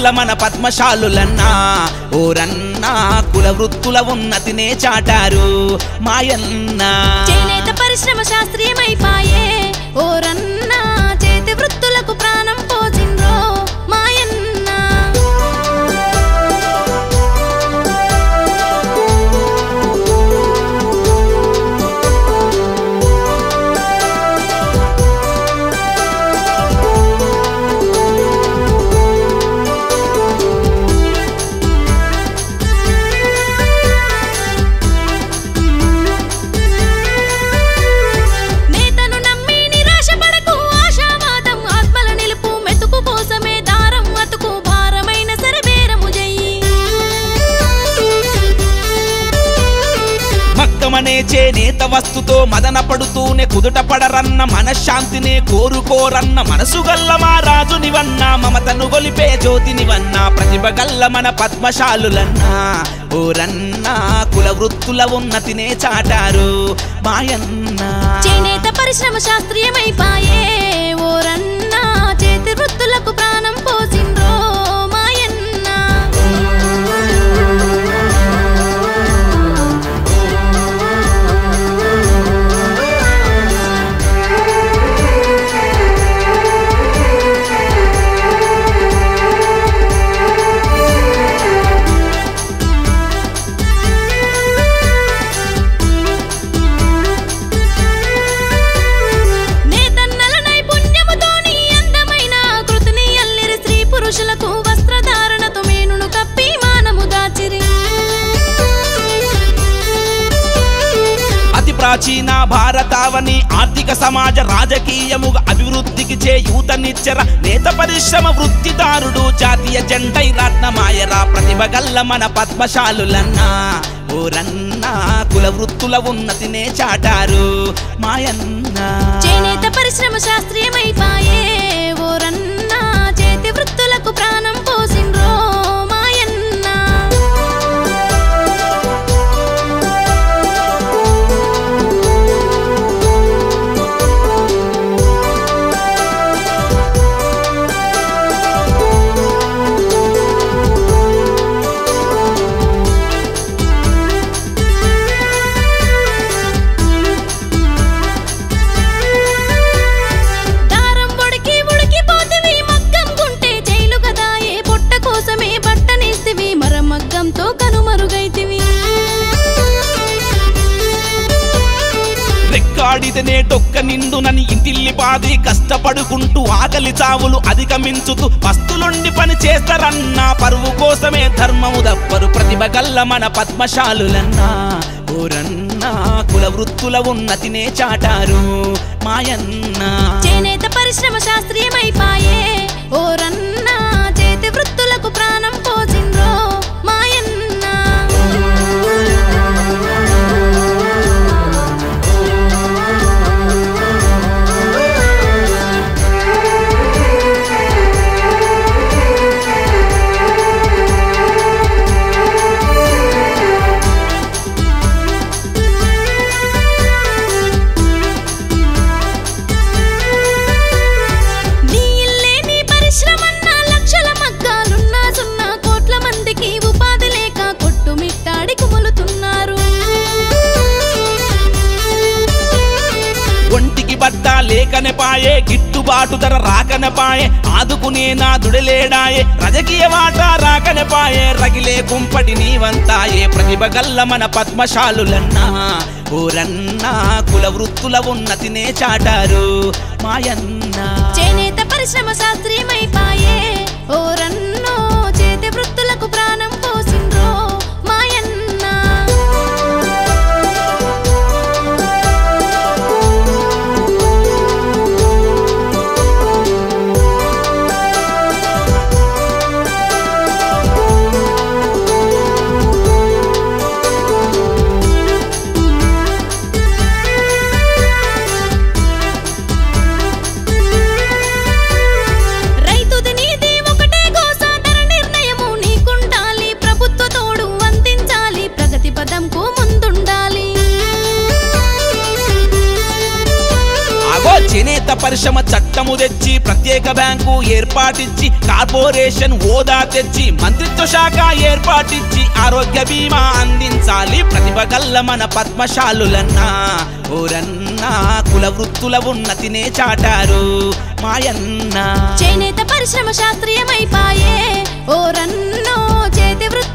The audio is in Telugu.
ప్రతిభగల్ల మన పద్మశాలులన్నా ఓరన్నా కుల వృత్తుల ఉన్నతినే చాటారు మాయన్న చేనేత పరిశ్రమ శాస్త్రీయమైపాయే ఓరన్నా చేతి వృత్తులకు ప్రాణం పోసిండ్రో మాయన్న నేతను నమ్మి నిరాశపడకు ఆశావాదం ఆత్మల నిలుపు మెతుకు కోసమే దారం అతుకు భారమైన సరే బేరము చెయ్యి మక్కమనే చేనేత వస్తుతో మదన పడుతూనే కుదుట పడరన్న మనశ్శాంతినే కోరుకోరన్న మనసు గల్ల మా రాజునివన్నా మమతను గొలిపే జ్యోతినివన్నా ప్రతిభ గల్ల మన పద్మశాలులన్నా ఓరన్నా కుల వృత్తుల ఉన్నతినే చాటారు మాయన్న చేనేత పరిశ్రమ శాస్త్రీయమైపాయే ఓరన్నా చేతి వృత్తులకు ప్రాణం పోసిండ్రో మాయన్న నేతన్నల నైపుణ్యముతోని అందమైన కృతిని అల్లిరి స్త్రీ పురుషులకు వస్త్రధారణతో మేనును కప్పి మానము దాచిరి అతి ప్రాచీన భారతావని ఆర్థిక సమాజ రాజకీయముగా అభివృద్ధికి చేయూతనిచ్చర నేత పరిశ్రమ వృత్తిదారుడు జాతీయ జెండై రత్నమాయరా ప్రతిభ గల్ల మన పద్మశాలులన్నా ఓరన్నా కుల వృత్తుల ఉన్నతినే చాటారు మాయన్న చేనేత పరిశ్రమ శాస్త్రీయమైపాయే ఓరన్నా చేతి వృత్తులకు ప్రాణం పోసిండ్రో మాయన్న దారం ఉడికి ఉడికిపోతివి మగ్గం గుంటే జైలు కదా ఏ పొట్ట కోసమే బట్టనేస్తివి మర మగ్గంతో కనుమరుగైతివి రెక్కాడితేనే టొక్క నిండునని ఇంటిల్లి పాది కష్టపడుకుంటూ ఆకలి చావులు అధిగమించుతూ పస్తులుండి పని చేస్తారన్నా పరువు కోసమే ధర్మము దప్పరు ప్రతిభ గల్ల మన పద్మశాలులన్నా ఓరన్నా కుల వృత్తుల ఉన్నతినే చాటారు మాయన్న చేనేత పరిశ్రమ శాస్త్రీయమైపాయే ఓరన్నా చేతి వృత్తులకు ప్రాణం పోసిండ్రో మాయన్న నీ ఇల్లే నీ పరిశ్రమన్న లక్షల మగ్గాలున్నా సున్నా కోట్ల మందికి ఉపాధి లేక కొట్టుమిట్టాడి కుములుతున్నారు ఒంటికి బట్ట లేకనే పాయే గిట్టుబాటు ధర రాకనే పాయే ఆదుకునే నా దుడలేడాయే రాజకీయ వాట రాకనే పాయే రగిలే కుంపటి నీవంతాయే ప్రతిభ గల్ల మన పద్మశాలులన్నా ఓరన్నా కుల వృత్తుల ఉన్నతినే చాటారు మాయన్న చేనేత పరిశ్రమ శాస్త్రీయమైపాయే ఓరన్నో చేతి వృత్తులకు ప్రాణం పోసిండ్రో మాయన్న రైతుది నీది ఒకటే గోస ధర నిర్ణయము నీకుండాలి ప్రభుత్వ తోడు అందించాలి ప్రగతి పదంకు ముందుండాలి ఆగు అగో చేనేత పరిశ్రమ చట్టము తెచ్చి ప్రత్యేక బ్యాంకు ఏర్పాటించి కార్పొరేషన్ హోదా తెచ్చి మంత్రిత్వ శాఖ ఏర్పాటించి ఆరోగ్య బీమా అందించాలి ప్రతిభ గల్ల మన పద్మశాలులన్నా ఓరన్నా కుల వృత్తుల ఉన్నతినే చాటారు మాయన్న చేనేత పరిశ్రమ శాస్త్రీయమైపాయే ఓ రన్నో చేతి వృత్తి